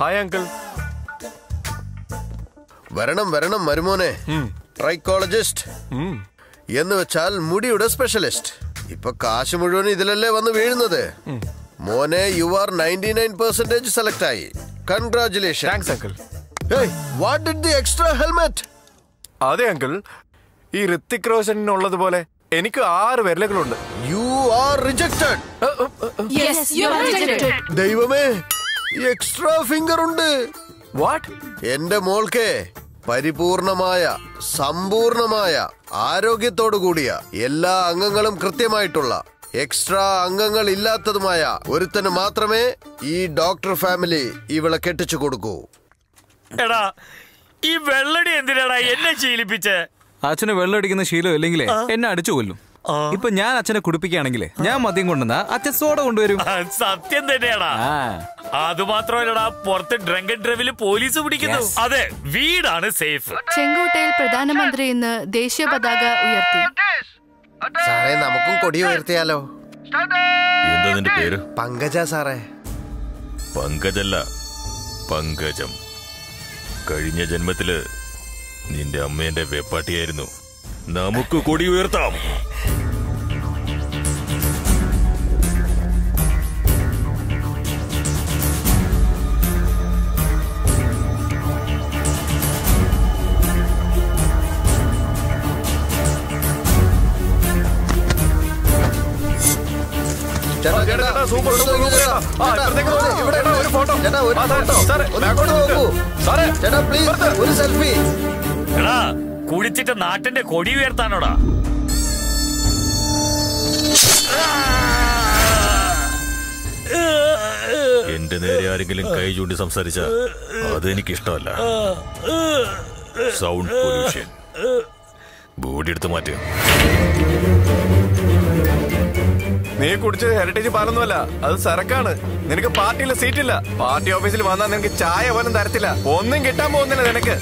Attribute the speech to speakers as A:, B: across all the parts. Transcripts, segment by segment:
A: Hi uncle
B: വരണം വരണം മരുമോനെ trichologist എന്ന് വെച്ചാൽ മുടിയുടെ സ്പെഷ്യലിസ്റ്റ് ഇപ്പൊ കാശ് മുഴുവൻ ഇതിലല്ലേ വന്ന് വീഴുന്നത് മോനെ you are ninety nine percentage select ആയി congratulation
A: thanks uncle
B: what did the extra helmet
A: അതെ അങ്കിൾ ഈ ഋത്തിക് റോഷനുള്ളതുപോലെ എനിക്ക് ആറ് വിരലുകളുണ്ട്
B: you are rejected
C: Yes, you are rejected.
B: ദൈവമേ എക്സ്ട്രാ ഫിംഗർ ഉണ്ട്
A: വാട്ട്
B: എന്റെ മോൾക്ക് പരിപൂർണമായ സമ്പൂർണമായ ആരോഗ്യത്തോടു കൂടിയ എല്ലാ അംഗങ്ങളും കൃത്യമായിട്ടുള്ള എക്സ്ട്രാ അംഗങ്ങൾ ഇല്ലാത്തതുമായ ഒരുത്തന് മാത്രമേ ഈ ഡോക്ടർ ഫാമിലി ഇവളെ കെട്ടിച്ചു കൊടുക്കൂ
D: എടാ ഈ വെള്ളടി എന്തിനാടാ എന്നെ ശീലിപ്പിച്ചേ
E: അച്ഛന് വെള്ളം അടിക്കുന്ന ശീലം ഇല്ലെങ്കിലേ എന്നെ അടിച്ചു കൊല്ലും ഇപ്പൊ ഞാൻ അച്ഛനെ കുടിപ്പിക്കുകയാണെങ്കിലേ ഞാൻ മദ്യം കൊണ്ടുവന്നാ അച്ഛൻ സോഡ കൊണ്ടുവരും
D: ആ, സത്യം തന്നെയാടാ
E: ആ
D: അത് മാത്രമല്ലടാ പുറത്ത് ഡ്രങ്കൻ ഡ്രൈവില് പോലീസ് പിടിക്കുന്നു
E: Yes.
D: അതെ വീടാണ് സേഫ്
C: ചെങ്കോട്ടയിൽ പ്രധാനമന്ത്രി ഇന്ന് ദേശീയ പതാക ഉയർത്തി
B: സാറേ നമുക്കും കൊടി ഉയർത്തിയാലോ
F: എന്താ നിന്റെ പേര്
B: പങ്കജ സാറേ
F: പങ്കജല്ല പങ്കജം കഴിഞ്ഞ ജന്മത്തില് നിന്റെ അമ്മേന്റെ വെപ്പാട്ടിയായിരുന്നു നമുക്ക് കൊടി ഉയർത്താം
B: ചേട്ടാ,
A: ചേട്ടാ,
B: ചേട്ടാ,
A: സൂപ്പർ, സൂപ്പർ,
B: ഇവിടെ
A: ചേട്ടാ. ആ,
B: ചേട്ടാ,
A: ഇപ്പുറത്തേക്ക് നോക്കൂ.
B: ഇവിടെ
A: ചേട്ടാ, ഒരു ഫോട്ടോ.
B: ചേട്ടാ, ഒരു
A: ആ, സാറേ,
B: ഫോട്ടോ.
A: സാറേ,
B: ഒന്ന്
A: ബാക്കോട്ട്
B: ഇങ്ങോട്ട്
A: നോക്കൂ.
B: നോക്കൂ.
A: സാറേ,
B: ചേട്ടാ പ്ലീസ് ഒരു സെൽഫി
D: എടാ കുടിച്ചിട്ട് നാട്ടിന്റെ കൊടി ഉയർത്താനോടാ
F: എന്റെ നേരെ ആരെങ്കിലും കൈ ചൂണ്ടി സംസാരിച്ച അതെനിക്കിഷ്ടമല്ല സൗണ്ട് പൊല്യൂഷൻ ബോഡി എടുത്ത് മാറ്റുക
A: നീ കുടിച്ചത് ഹെറിറ്റേജ് പാലൊന്നുമല്ല അത് സരക്കാണ് നിനക്ക് പാർട്ടിയിൽ സീറ്റില്ല പാർട്ടി ഓഫീസിൽ വന്നാൽ നിനക്ക് ചായ പോലും തരത്തില്ല ഒന്നും കിട്ടാൻ പോകുന്നില്ല നിനക്ക്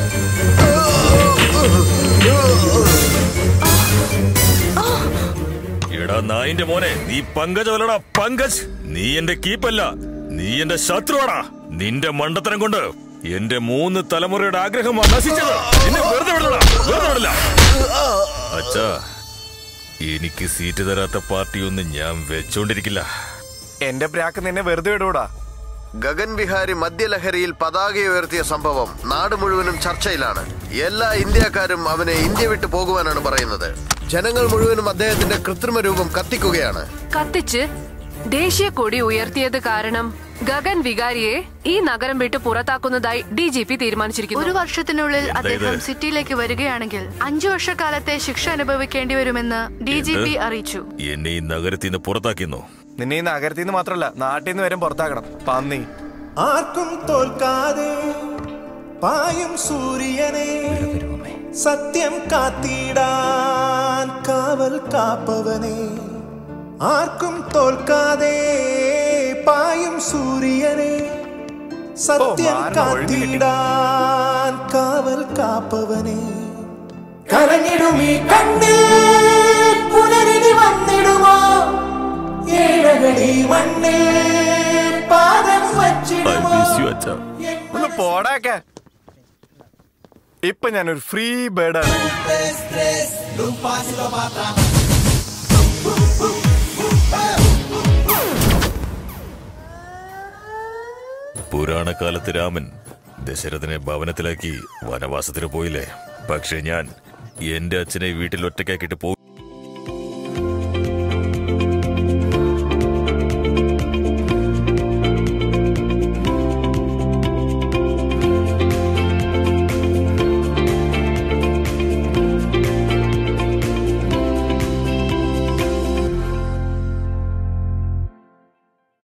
F: എടാ നായിന്റെ മോനെ നീ പങ്കജമല്ലടാ പങ്കജ് നീ എന്റെ കീപ്പല്ല നീ എന്റെ ശത്രുവാടാ നിന്റെ മണ്ടത്തരം കൊണ്ട് എന്റെ മൂന്ന് തലമുറയുടെ ആഗ്രഹമാണ് നശിച്ചത് നിന്നെ വെറുതെ വിടലടാ വെറുതെ വിടില്ല അച്ഛാ എനിക്ക് സീറ്റ് തരാത്ത പാർട്ടിയൊന്നും ഞാൻ വെച്ചോണ്ടിരിക്കില്ല
A: എന്റെ പ്രാക്ക് നിന്നെ വെറുതെ വിടൂടാ
B: ഗഗൻ വിഹാരി മദ്യലഹരിയിൽ പതാക ഉയർത്തിയ സംഭവം നാട് മുഴുവനും ചർച്ചയിലാണ് എല്ലാ ഇന്ത്യക്കാരും അവനെ ഇന്ത്യ വിട്ടു പോകുവാനാണ് പറയുന്നത് ജനങ്ങൾ മുഴുവനും അദ്ദേഹത്തിന്റെ കൃത്രിമ രൂപം കത്തിക്കുകയാണ്
G: കത്തിച്ച് ദേശീയ കൊടി ഉയർത്തിയത് കാരണം ഗഗൻ വികാരിയെ ഈ നഗരം വിട്ട് പുറത്താക്കുന്നതായി ഡി ജി പി തീരുമാനിച്ചിരിക്കുന്നു
C: ഒരു വർഷത്തിനുള്ളിൽ
F: എന്താ
C: അദ്ദേഹം
F: ഇത്?
C: സിറ്റിയിലേക്ക് വരികയാണെങ്കിൽ അഞ്ചു വർഷക്കാലത്തെ ശിക്ഷ അനുഭവിക്കേണ്ടി വരുമെന്ന് ഡി ജി പി അറിയിച്ചു
F: എന്നെ ഈ നഗരത്തിൽ നിന്ന് പുറത്താക്കിയെന്നോ
A: നിന്നെ ഈ നഗരത്തിൽ നിന്ന് മാത്രമല്ല നാട്ടിൽ നിന്ന് വരും പുറത്താക്കണം പന്നി
H: ആർക്കും തോൽക്കാതെ പായും സൂര്യനെ സത്യം കാത്തിടാൻ കാവൽ കാപ്പവനെ ആർക്കും തോൽക്കാതെ പായും സൂര്യനെ സത്യം
A: മാനം ഒഴിഞ്ഞു കിട്ടി.
H: കാത്തിടാൻ കാവൽ കാപ്പവനെ കരഞ്ഞിടുമീ കണ്ണിൽ പുനരിനി വന്നിടുമോ ഏഴകടി മണ്ണിൽ പാദം
F: ഐ
H: വച്ചിടുമോ
F: മിസ് യു അച്ഛാ
A: ഒന്ന് പോടാക്കെ ഇപ്പൊ ഞാനൊരു ഫ്രീ ബേർഡാണ്
F: പുരാണകാലത്ത് രാമൻ ദശരഥനെ ഭവനത്തിലാക്കി വനവാസത്തിന് പോയില്ലേ പക്ഷെ ഞാൻ എന്റെ അച്ഛനെ വീട്ടിൽ ഒറ്റയ്ക്കാക്കിയിട്ട് പോയി